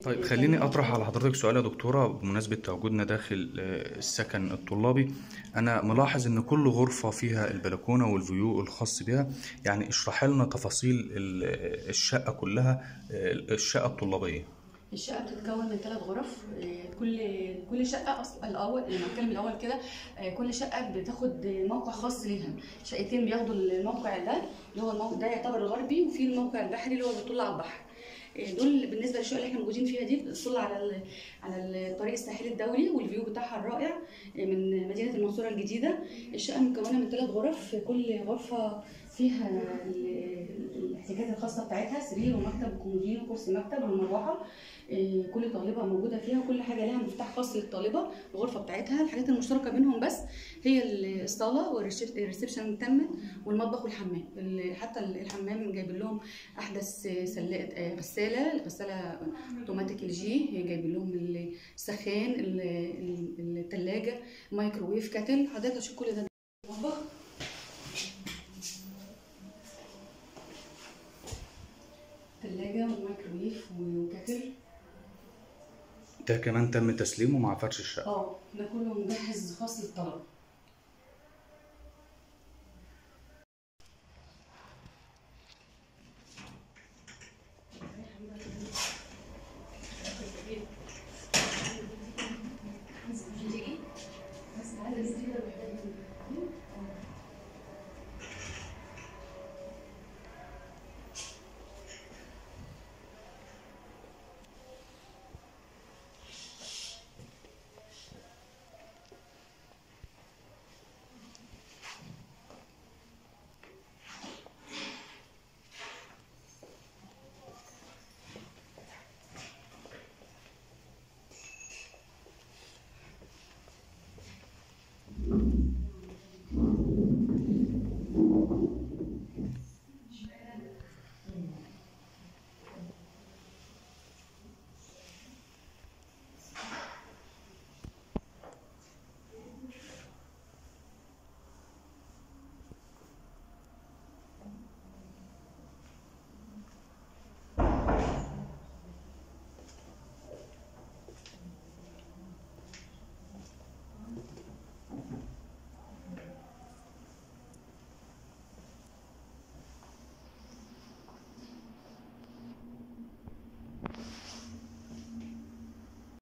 طيب خليني اطرح على حضرتك سؤال يا دكتوره بمناسبه تواجدنا داخل آه، السكن الطلابي انا ملاحظ ان كل غرفه فيها البلكونه والفيو الخاص بها يعني اشرح لنا تفاصيل ال- الشقه كلها آه، الشقه الطلابيه الشقه بتتكون من ثلاث غرف آه، كل كل شقه اصلا الاول لما اتكلم الاول كده آه، كل شقه بتاخد موقع خاص ليها شقتين بياخدوا الموقع ده اللي هو الموقع ده يعتبر الغربي وفي الموقع البحري اللي هو بيطل على البحر آه، دول بالنسبه للشقه اللي احنا موجودين فيها دي بتطل على ال- على الطريق الساحلي الدولي والفيو بتاعها الرائع آه، من مدينه المنصوره الجديده الشقه مكونه من ثلاث غرف كل غرفه فيها ال- الاحتياجات الخاصه بتاعتها سرير ومكتب وكومودين وكرسي مكتب والمروحه إيه، كل طالبه موجوده فيها وكل حاجه لها مفتاح خاص للطالبه الغرفه بتاعتها الحاجات المشتركه بينهم بس هي الصاله والريسبشن مكمل والمطبخ والحمام ال- حتى الحمام جايبين لهم احدث سلا- آه، غساله غساله اوتوماتيك الجي جايبين لهم السخان الثلاجه مايكروويف كاتل حضرتك هتشوف كل ده المطبخ ثلاجه ومايكروويف وكاتل ده كمان تم تسليمه مع فرش الشقه اه ده كله مجهز خاص للطلبه